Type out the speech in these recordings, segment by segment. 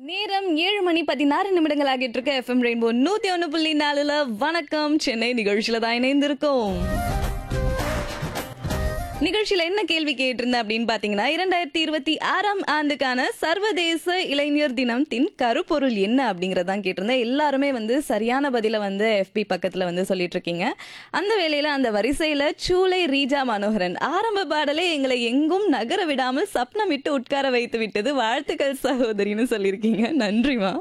நேரம் ஏழு மணி பதினாறு நிமிடங்கள் ஆகிட்டு இருக்க எஃப்எம் ரெயின்போ நூத்தி ஒன்று புள்ளி நாலுல வணக்கம் சென்னை நிகழ்ச்சியில தான் இணைந்திருக்கோம் நிகழ்ச்சியில என்ன கேள்வி கேட்டிருந்தேன் அப்படின்னு பாத்தீங்கன்னா இரண்டாயிரத்தி இருபத்தி ஆறாம் ஆண்டுக்கான சர்வதேச இளைஞர் தினத்தின் கருப்பொருள் என்ன அப்படிங்கறதான் கேட்டிருந்தேன் எல்லாருமே வந்து சரியான பதில வந்து எஃபி பக்கத்துல வந்து சொல்லிட்டு இருக்கீங்க அந்த வேளையில அந்த வரிசையில சூளை ரீஜா மனோகரன் ஆரம்ப பாடலே எங்களை எங்கும் நகர விடாமல் சப்னமிட்டு உட்கார வைத்து விட்டது வாழ்த்துக்கள் சகோதரின்னு சொல்லியிருக்கீங்க நன்றிமா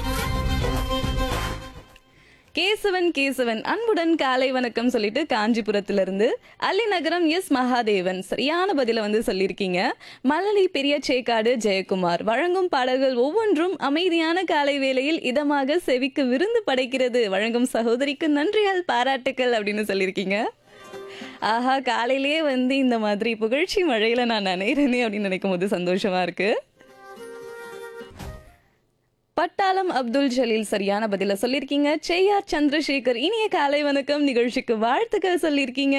கேசவன் கேசவன் அன்புடன் காலை வணக்கம் சொல்லிட்டு காஞ்சிபுரத்திலிருந்து அல்லிநகரம் எஸ் மகாதேவன் சரியான பதில வந்து சொல்லியிருக்கீங்க மலலி பெரிய சேக்காடு ஜெயக்குமார் வழங்கும் பாடல்கள் ஒவ்வொன்றும் அமைதியான காலை வேளையில் இதமாக செவிக்கு விருந்து படைக்கிறது வழங்கும் சகோதரிக்கு நன்றிகள் பாராட்டுக்கள் அப்படின்னு சொல்லியிருக்கீங்க ஆஹா காலையிலேயே வந்து இந்த மாதிரி புகழ்ச்சி மழையில நான் நினைறேனே அப்படின்னு நினைக்கும் போது சந்தோஷமா இருக்கு பட்டாளம் அப்துல் ஜலீல் சரியான பதில சொல்லியிருக்கீங்க செய்யார் சந்திரசேகர் இனிய காலை வணக்கம் நிகழ்ச்சிக்கு வாழ்த்துக்கள் சொல்லியிருக்கீங்க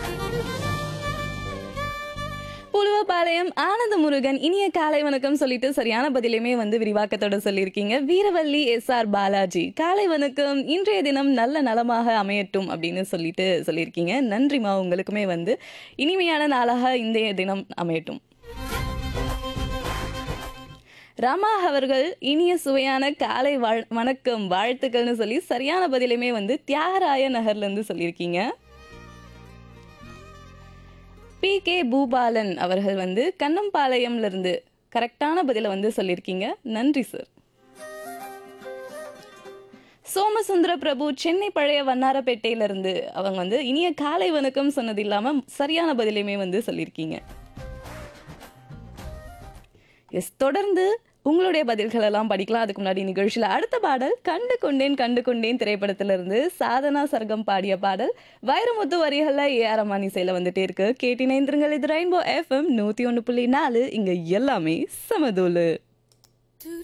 புலுவபாளையம் ஆனந்த முருகன் இனிய காலை வணக்கம் சொல்லிட்டு சரியான பதிலையுமே வந்து விரிவாக்கத்தோட சொல்லியிருக்கீங்க வீரவல்லி எஸ் ஆர் பாலாஜி காலை வணக்கம் இன்றைய தினம் நல்ல நலமாக அமையட்டும் அப்படின்னு சொல்லிட்டு சொல்லியிருக்கீங்க நன்றிமா உங்களுக்குமே வந்து இனிமையான நாளாக இன்றைய தினம் அமையட்டும் ரமா அவர்கள் இனிய சுவையான காலை வாழ் வணக்கம் வாழ்த்துக்கள்னு சொல்லி சரியான பதிலுமே வந்து தியாகராய நகர்ல இருந்து சொல்லியிருக்கீங்க பி கே பூபாலன் அவர்கள் வந்து கண்ணம்பாளையம்ல இருந்து கரெக்டான பதில வந்து சொல்லியிருக்கீங்க நன்றி சார் சோமசுந்தர பிரபு சென்னை பழைய வண்ணாரப்பேட்டையில இருந்து அவங்க வந்து இனிய காலை வணக்கம் சொன்னது இல்லாம சரியான பதிலையுமே வந்து சொல்லியிருக்கீங்க எஸ் தொடர்ந்து உங்களுடைய பதில்கள் எல்லாம் படிக்கலாம் அதுக்கு முன்னாடி நிகழ்ச்சியில் அடுத்த பாடல் கண்டு கொண்டேன் கண்டு கொண்டேன் திரைப்படத்திலிருந்து சாதனா சர்க்கம் பாடிய பாடல் வைரமுத்து வரிகளில் ஏஆர் ரமான் இசையில் வந்துட்டே இருக்கு கேட்டினைந்திருங்கள் இது ரெயின்போ எஃப்எம் நூற்றி ஒன்று புள்ளி நாலு இங்கே எல்லாமே சமதூளு